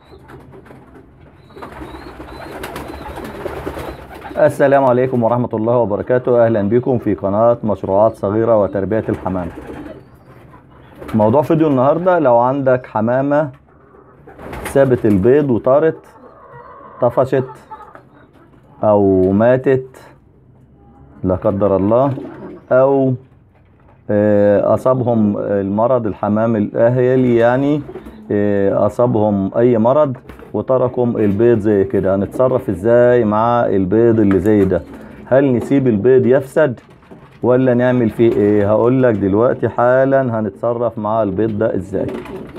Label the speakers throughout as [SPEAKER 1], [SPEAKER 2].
[SPEAKER 1] السلام عليكم ورحمة الله وبركاته أهلا بكم في قناة مشروعات صغيرة وتربية الحمام موضوع فيديو النهاردة لو عندك حمامة سابت البيض وطارت طفشت أو ماتت لا قدر الله أو آه، أصابهم المرض الحمام الأهلي يعني آه، أصابهم أي مرض وتركوا البيض زي كده هنتصرف ازاي مع البيض اللي زي ده هل نسيب البيض يفسد ولا نعمل فيه ايه هقول لك دلوقتي حالا هنتصرف مع البيض ده ازاي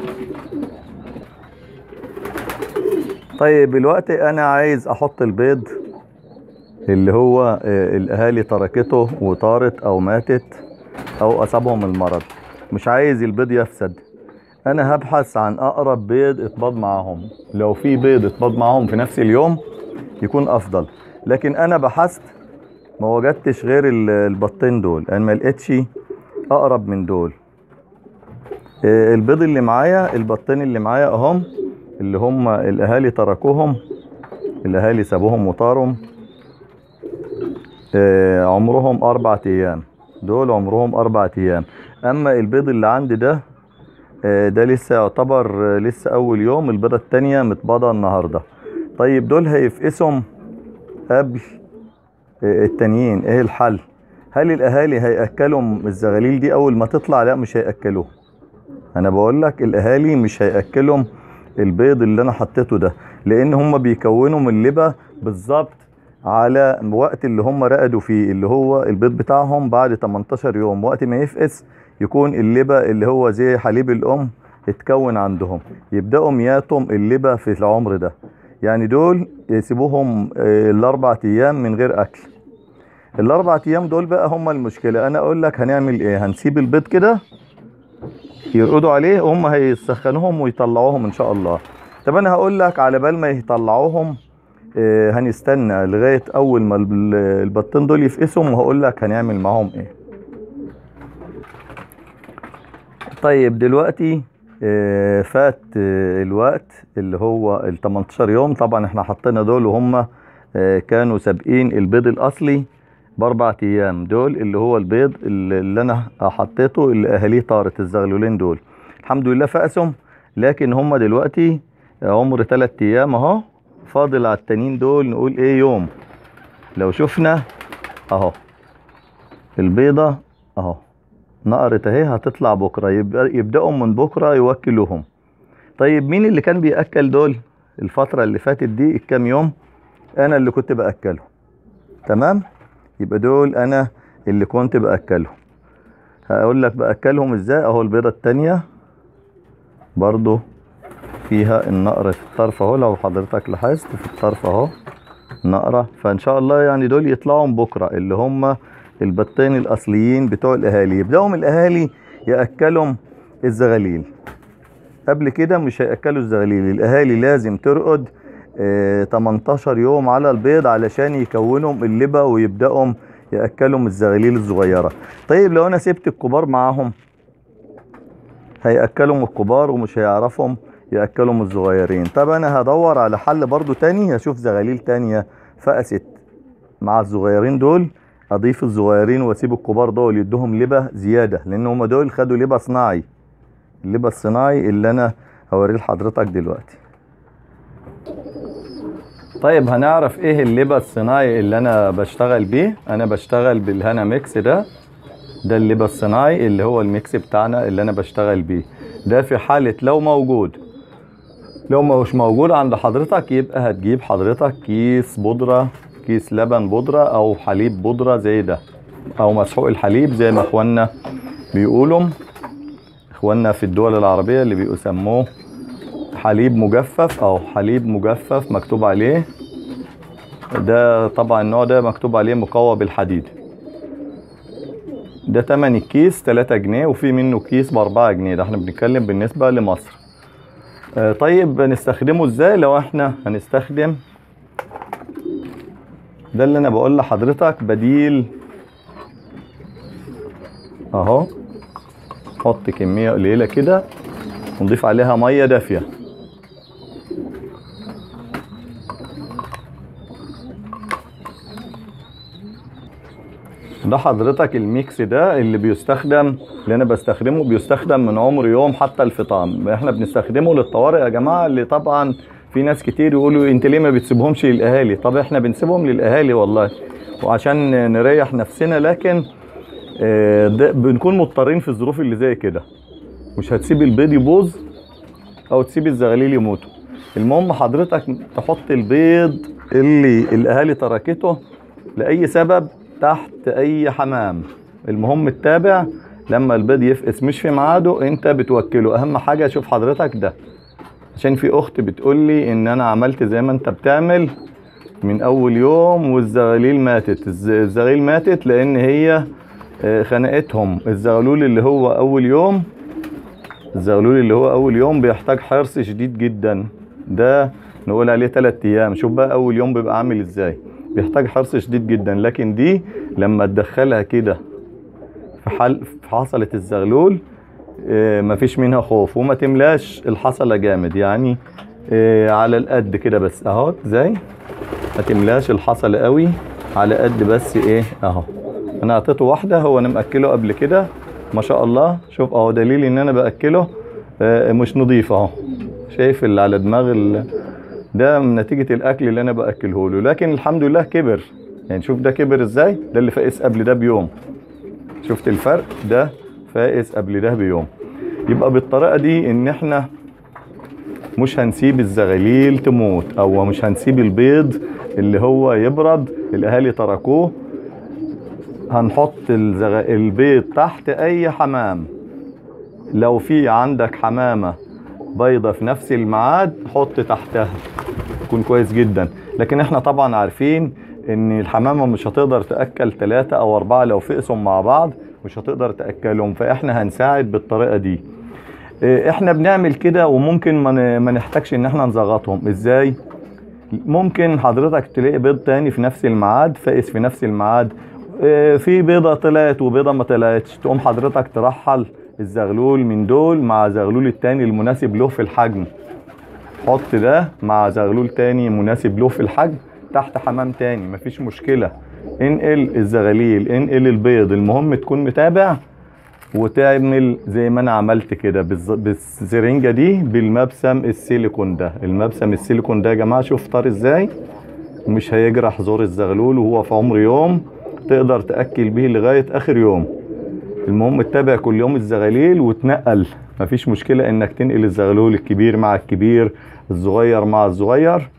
[SPEAKER 1] طيب دلوقتي انا عايز احط البيض اللي هو آه، الاهالي تركته وطارت او ماتت او اصابهم المرض مش عايز البيض يفسد انا هبحث عن اقرب بيض اتباض معاهم لو في بيض اتباض معاهم في نفس اليوم يكون افضل لكن انا بحثت ما وجدتش غير ال- البطين دول انا ما لقيتش اقرب من دول آه، البيض اللي معايا البطين اللي معايا اهم اللي هم الاهالي تركوهم الاهالي سابوهم وطارهم آه، عمرهم اربع ايام دول عمرهم اربع ايام اما البيض اللي عندي ده آه، ده لسه يعتبر آه، لسه اول يوم البيضة التانية متباضة النهاردة طيب دول هيفقسهم قبل آه، التانيين ايه الحل هل الاهالي هياكلهم الزغاليل دي اول ما تطلع لا مش هياكلوه انا بقول لك الاهالي مش هياكلهم البيض اللي انا حطيته ده لان هم بيكونوا من اللبه بالظبط على وقت اللي هم رقدوا فيه اللي هو البيض بتاعهم بعد 18 يوم وقت ما يفقس يكون اللبه اللي هو زي حليب الام اتكون عندهم يبداوا مياتهم اللبه في العمر ده يعني دول يسيبوهم آه، الاربع ايام من غير اكل الاربع ايام دول بقى هم المشكله انا اقول لك هنعمل ايه هنسيب البيض كده يرقدوا عليه وهم هيسخنوهم ويطلعوهم ان شاء الله طب انا هقول لك على بال ما يطلعوهم آه، هنستنى لغايه اول ما الب- البطين دول يفقسهم وهقول لك هنعمل معاهم ايه طيب دلوقتي آه، فات آه، الوقت اللي هو ال 18 يوم طبعا احنا حطينا دول وهم آه، كانوا سابقين البيض الاصلي باربع ايام دول اللي هو البيض اللي اللي انا حطيته اللي اهاليه طارت الزغلولين دول الحمد لله فقسهم لكن هم دلوقتي عمر 3 ايام اهو فاضل على التانيين دول نقول ايه يوم لو شفنا اهو البيضة اهو نقرت اهي هتطلع بكرة يبقى يبدأوا من بكرة يوكلوهم طيب مين اللي كان بيأكل دول الفترة اللي فاتت دي الكام يوم انا اللي كنت بأكلهم تمام يبقى دول انا اللي كنت بأكلهم هقول لك بأكلهم ازاي اهو البيضة التانية برضو فيها النقرة في الطرف اهو لو حضرتك لاحظت في الطرف اهو نقرة فان شاء الله يعني دول يطلعوا بكرة اللي هم البطين الاصليين بتوع الاهالي يبداوا من الاهالي ياكلهم الزغاليل قبل كده مش هياكلوا الزغاليل الاهالي لازم ترقد آه 18 يوم على البيض علشان يكونهم اللبة ويبداوا ياكلهم الزغاليل الصغيرة طيب لو انا سبت الكبار معاهم هياكلهم الكبار ومش هيعرفهم ياكلهم الصغيرين طب انا هدور على حل برضو تاني اشوف زغاليل تانية فقست مع الصغيرين دول اضيف الصغيرين واسيب الكبار دول يدوهم لبه زياده لان هم دول خدوا لبه صناعي اللبه الصناعي اللي انا هوريه لحضرتك دلوقتي طيب هنعرف ايه اللبه الصناعي اللي انا بشتغل بيه انا بشتغل بالهنا ميكس ده ده اللبه الصناعي اللي هو الميكس بتاعنا اللي انا بشتغل بيه ده في حاله لو موجود لو مش موجود عند حضرتك يبقى هتجيب حضرتك كيس بودرة كيس لبن بودرة او حليب بودرة زي ده او مسحوق الحليب زي ما اخواننا بيقولوا اخواننا في الدول العربية اللي بيسموه حليب مجفف او حليب مجفف مكتوب عليه ده طبعا النوع ده مكتوب عليه مقوى بالحديد ده تمن الكيس 3 جنيه وفي منه كيس ب 4 جنيه ده احنا بنتكلم بالنسبة لمصر آه، طيب نستخدمه ازاي لو احنا هنستخدم ده اللي انا بقول لحضرتك بديل اهو حط كمية قليلة كده ونضيف عليها مية دافية ده حضرتك الميكس ده اللي بيستخدم اللي انا بستخدمه بيستخدم من عمر يوم حتى الفطام احنا بنستخدمه للطوارئ يا جماعه اللي طبعا في ناس كتير يقولوا انت ليه ما بتسيبهمش للاهالي طب احنا بنسيبهم للاهالي والله وعشان نريح نفسنا لكن آه، ده بنكون مضطرين في الظروف اللي زي كده مش هتسيب البيض يبوظ او تسيب الزغاليل يموتوا المهم حضرتك تحط البيض اللي الاهالي تركته لاي سبب تحت اي حمام المهم تتابع لما البيض يفقس مش في ميعاده انت بتوكله اهم حاجه شوف حضرتك ده عشان في اخت بتقول لي ان انا عملت زي ما انت بتعمل من اول يوم والزغاليل ماتت الز- الزغاليل ماتت لان هي آه، خنقتهم الزغلول اللي هو اول يوم الزغلول اللي هو اول يوم بيحتاج حرص شديد جدا ده نقول عليه تلات ايام شوف بقى اول يوم بيبقى عامل ازاي بيحتاج حرص شديد جدا لكن دي لما تدخلها كده في حل في حصلة الزغلول آه، مفيش منها خوف وما تملاش الحصلة جامد يعني آه، على القد كده بس اهو زي ما تملاش الحصلة قوي على قد بس ايه اهو انا اعطيته واحدة هو انا مأكله قبل كده ما شاء الله شوف اهو دليل ان انا بأكله آه، مش نضيف اهو شايف اللي على دماغ ال... ده من نتيجة الأكل اللي أنا بأكله له لكن الحمد لله كبر يعني شوف ده كبر إزاي ده اللي فائس قبل ده بيوم شفت الفرق ده فائس قبل ده بيوم يبقى بالطريقة دي إن إحنا مش هنسيب الزغاليل تموت أو مش هنسيب البيض اللي هو يبرد الأهالي تركوه هنحط الزغ... البيض تحت أي حمام لو في عندك حمامة بيضة في نفس الميعاد حط تحتها يكون كويس جدا لكن احنا طبعا عارفين ان الحمامة مش هتقدر تأكل ثلاثة او اربعة لو فقسهم مع بعض مش هتقدر تأكلهم فاحنا هنساعد بالطريقة دي اه، احنا بنعمل كده وممكن ما ن- ما نحتاجش ان احنا نزغطهم ازاي ممكن حضرتك تلاقي بيض تاني في نفس الميعاد فائس في نفس الميعاد اه، في بيضة طلعت وبيضة ما طلعتش تقوم حضرتك ترحل الزغلول من دول مع زغلول التاني المناسب له في الحجم حط ده مع زغلول تاني مناسب له في الحجم تحت حمام تاني مفيش مشكلة انقل الزغاليل انقل البيض المهم تكون متابع وتعمل زي ما انا عملت كده بالز- بالسرنجة دي بالمبسم السيليكون ده المبسم السيليكون ده يا جماعة شوف طار ازاي مش هيجرح زور الزغلول وهو في عمر يوم تقدر تأكل بيه لغاية آخر يوم المهم تتابع كل يوم الزغاليل وتنقل مفيش مشكلة انك تنقل الزغلول الكبير مع الكبير الصغير مع الصغير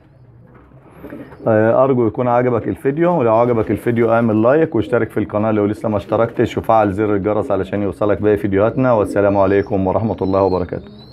[SPEAKER 1] آه، ارجو يكون عجبك الفيديو ولو عجبك الفيديو اعمل لايك واشترك في القناة لو لسه ما اشتركتش وفعل زر الجرس علشان يوصلك باقي فيديوهاتنا والسلام عليكم ورحمة الله وبركاته